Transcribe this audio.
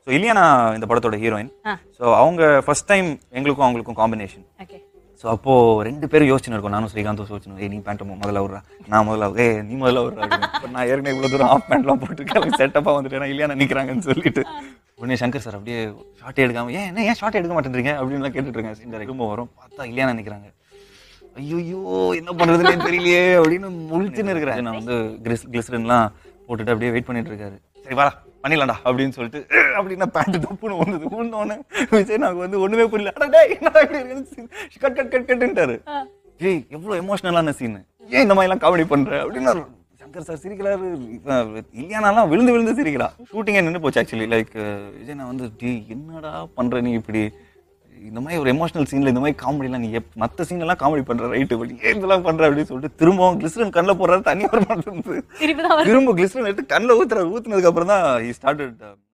So இல்லையானா இந்த படத்தோட ஹீரோயின் ஆ. ஸோ அவங்க ஃபர்ஸ்ட் டைம் எங்களுக்கும் அவங்களுக்கும் காம்பினேஷன் ஓகே ஸோ அப்போ ரெண்டு பேரும் யோசிச்சுன்னு இருக்கோம் நானும் ஸ்ரீகாந்தும் யோசிச்சு ஏய் நீ பேண்ட் முதல்ல விட்றா நான் முதல்ல ஏ நீ முதல்ல விட்றா அப்படின்னு. நான் ஏற்கனவே இவ்வளோ தூரம் ஆஃப் பேண்ட்லாம் போட்டு செட்டப்பாக வந்துட்டேன் இல்லையா நிற்கிறாங்கன்னு சொல்லிட்டு உடனே சங்கர் சார் அப்படியே ஷார்ட் எடுக்காம ஏன் என்ன ஏன் ஷார்ட் எடுக்க மாட்டேன்றீங்க அப்படின்னு கேட்டுட்டு இருக்கேன் சீன் திரும்ப வரும் பார்த்தா இல்லையா நிற்கிறாங்க ஐயோ என்ன பண்றதுன்னே தெரியலையே அப்படின்னு முழிச்சுன்னு இருக்கிறேன் நான் வந்து கிளிஸ் கிளிசரின்லாம் போட்டுட்டு அப்படியே வெயிட் பண்ணிட்டு இருக்காரு சரி வா பண்ணிடலாம்டா அப்படின்னு சொல்லிட்டு "அஹ்" அப்படின்னா பேண்ட் தப்புன்னு வந்தது உடனே விஜய் எனக்கு வந்து ஒண்ணுமே புரியல அட டேய் என்னடா இப்படி இருக்குன்னு கட் கட் கட் கட்டுன்ட்டாரு ஏய் எவ்வளவு எமோஷனலான சீன் ஏன் இந்த மாதிரிலாம் காமெடி பண்ற அப்படின்னு சங்கர் சார் சிரிக்கிறாரு இல்லையானாலாம் விழுந்து விழுந்து சிரிக்கிறா ஷூட்டிங்கே நின்று போச்சு ஆக்சுவலி லைக் விஜய் நான் வந்து டேய் என்னடா பண்ற நீ இப்படி இந்த மாதிரி ஒரு எமோஷனல் சீன்ல இந்த மாதிரி காமெடிலாம் நீ எப் மற்ற சீன்லாம் காமெடி பண்ற ரைட்டு பட் ஏன் இதெல்லாம் பண்ற அப்படின்னு சொல்லிட்டு திரும்பவும் கிளிஸ்டன் கண்ணில் போடுறாரு தண்ணி வர மாட்டேங்குது திருப்பி தான் திரும்ப கிளிஸ்டன் எடுத்து கண்ணில் ஊத்துறாரு ஊத்துனதுக்கு அப்புறம் தான் ஸ்டார்டட்